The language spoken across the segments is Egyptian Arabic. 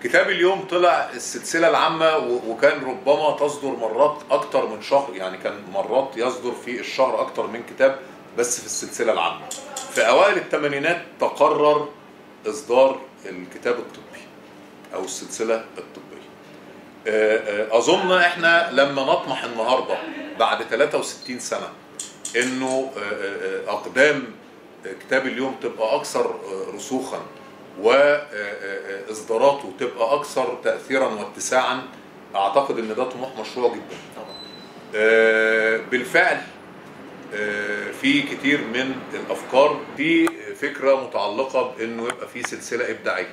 كتاب اليوم طلع السلسله العامه و- وكان ربما تصدر مرات اكتر من شهر يعني كان مرات يصدر في الشهر اكتر من كتاب بس في السلسله العامه في اوائل الثمانينات تقرر اصدار الكتاب الطبي او السلسله الطبيه آه، آه، اظن احنا لما نطمح النهارده بعد 63 سنه انه آه، آه، آه، اقدام كتاب اليوم تبقى اكثر آه، رسوخا واصداراته تبقى اكثر تاثيرا واتساعا اعتقد ان ده طموح مشروع جدا آه، بالفعل آه، في كتير من الافكار في فكره متعلقه بانه يبقى في سلسله ابداعيه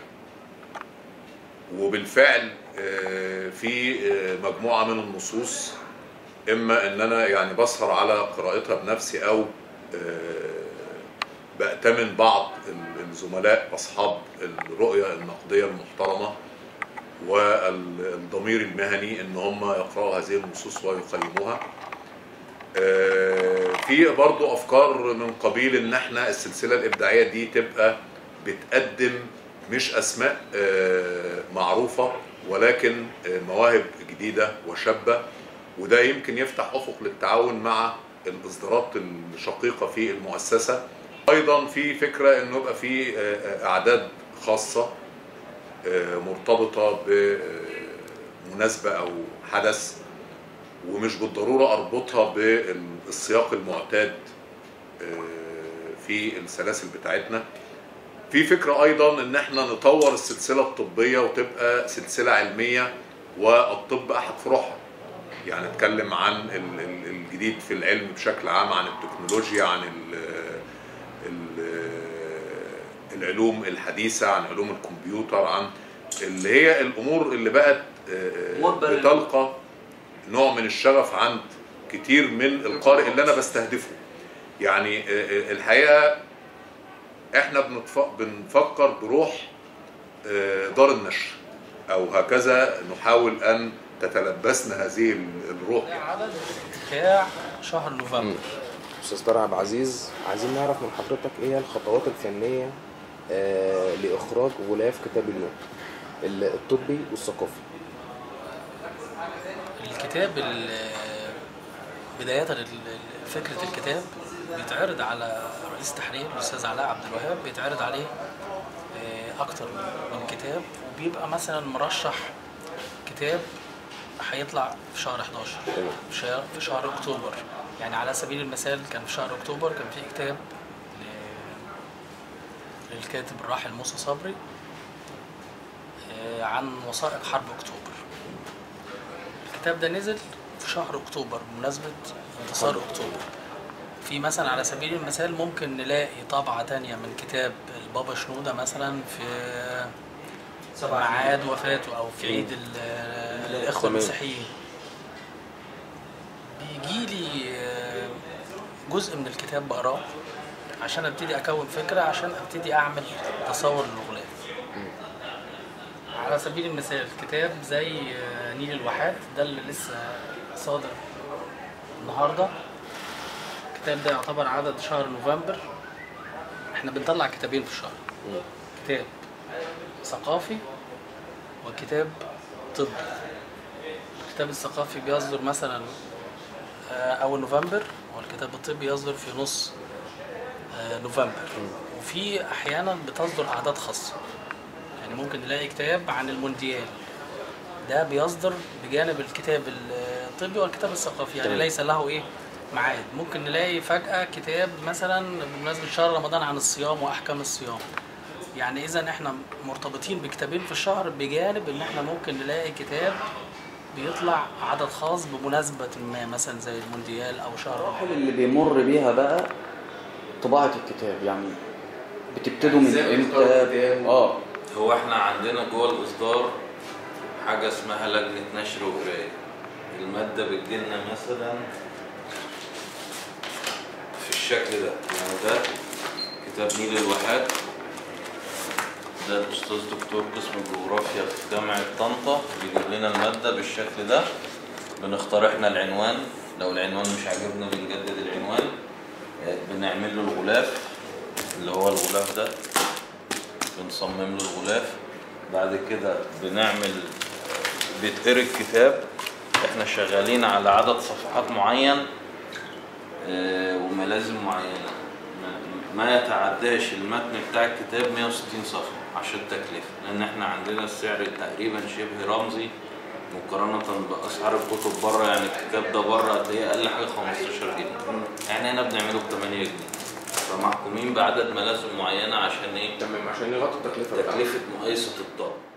وبالفعل آه، في آه، مجموعه من النصوص اما ان انا يعني بسهر على قراءتها بنفسي او آه، بأتمن بعض الزملاء اصحاب الرؤيه النقديه المحترمه والضمير المهني ان هم يقرأوا هذه النصوص ويقيموها آه، في برضو افكار من قبيل ان احنا السلسله الابداعيه دي تبقى بتقدم مش اسماء آه، معروفه ولكن آه، مواهب جديده وشابه وده يمكن يفتح افق للتعاون مع الاصدارات الشقيقه في المؤسسه ايضا في فكره انه يبقى في آه، آه، اعداد خاصه آه، مرتبطه بمناسبه او حدث ومش بالضروره اربطها بالسياق المعتاد آه، في السلاسل بتاعتنا في فكره ايضا ان احنا نطور السلسله الطبيه وتبقى سلسله علميه والطب احد فروعها يعني نتكلم عن ال- ال- الجديد في العلم بشكل عام عن التكنولوجيا عن ال ال العلوم الحديثه عن علوم الكمبيوتر عن اللي هي الامور اللي بقت آه، موبل. بتلقى نوع من الشغف عند كتير من القارئ اللي انا بستهدفه يعني آه، آه، الحقيقه احنا بنتف- بنفكر بروح آه، دار النشر او هكذا نحاول ان تتلبسنا هذه الروح ده عدد بتاع شهر نوفمبر استاذ طارق عبد العزيز عايزين نعرف من حضرتك ايه هي الخطوات الفنيه آه لاخراج غلاف كتاب اليوم ال- الطبي والثقافي الكتاب ال- بداية ال- ال- فكرة الكتاب بيتعرض على رئيس تحرير الأستاذ علاء عبد الوهاب بيتعرض عليه آه، أكتر من كتاب وبيبقى مثلا مرشح كتاب هيطلع في شهر 11 تمام. في شهر, في شهر أكتوبر يعني على سبيل المثال كان في شهر أكتوبر كان في كتاب ل- للكاتب الراحل موسى صبري آه، عن وثائق حرب أكتوبر الكتاب ده نزل في شهر اكتوبر بمناسبة انتصار اكتوبر في مثلا على سبيل المثال ممكن نلاقي طبعة تانية من كتاب البابا شنودة مثلا في ميعاد وفاته او في عيد ال- الاخوة تمام. المسيحيين بيجي لي جزء من الكتاب بقراه عشان ابتدي اكون فكرة عشان ابتدي اعمل تصور للغلاف على سبيل المثال كتاب زي آه، نيل الواحات ده اللي لسه صادر النهارده الكتاب ده يعتبر عدد شهر نوفمبر احنا بنطلع كتابين في الشهر كتاب ثقافي وكتاب طبي الكتاب الثقافي بيصدر مثلا آه، اول نوفمبر والكتاب الطبي يصدر في نص آه، نوفمبر وفي احيانا بتصدر اعداد خاصه يعني ممكن نلاقي كتاب عن المونديال ده بيصدر بجانب الكتاب الطبي والكتاب الثقافي يعني تمام. ليس له ايه ميعاد ممكن نلاقي فجأة كتاب مثلا بمناسبة شهر رمضان عن الصيام وأحكام الصيام يعني إذا إحنا مرتبطين بكتابين في الشهر بجانب إن إحنا ممكن نلاقي كتاب بيطلع عدد خاص بمناسبة ما مثلا زي المونديال أو شهر رمضان المراحل اللي بيمر بيها بقى طباعة الكتاب يعني بتبتدوا من إزاي امتى بتختاروا الكتاب؟ اه هو احنا عندنا جوه الاصدار حاجه اسمها لجنه نشر وقرايه الماده بتجيلنا مثلا في الشكل ده يعني ده كتاب نيل الواحات ده الاستاذ دكتور قسم الجغرافيا في جامعه طنطا بيجيب لنا الماده بالشكل ده بنختار احنا العنوان لو العنوان مش عاجبنا بنجدد العنوان آه، بنعمل له الغلاف اللي هو الغلاف ده بنصمم له الغلاف بعد كده بنعمل بيتقري الكتاب احنا شغالين على عدد صفحات معين آه، وملازم معينة ما- ما يتعداش المتن بتاع الكتاب 160 صفحة عشان التكلفة لأن احنا عندنا السعر تقريبا شبه رمزي مقارنة بأسعار الكتب بره يعني الكتاب ده بره هتلاقيه أقل حاجة 15 جنيه يعني هنا بنعمله ب 8 جنيه فمحكومين بعدد ملازم معينة عشان ايه؟ تمام عشان يغطوا التكلفه بتاعتهم. تكلفة مقايسة الطالب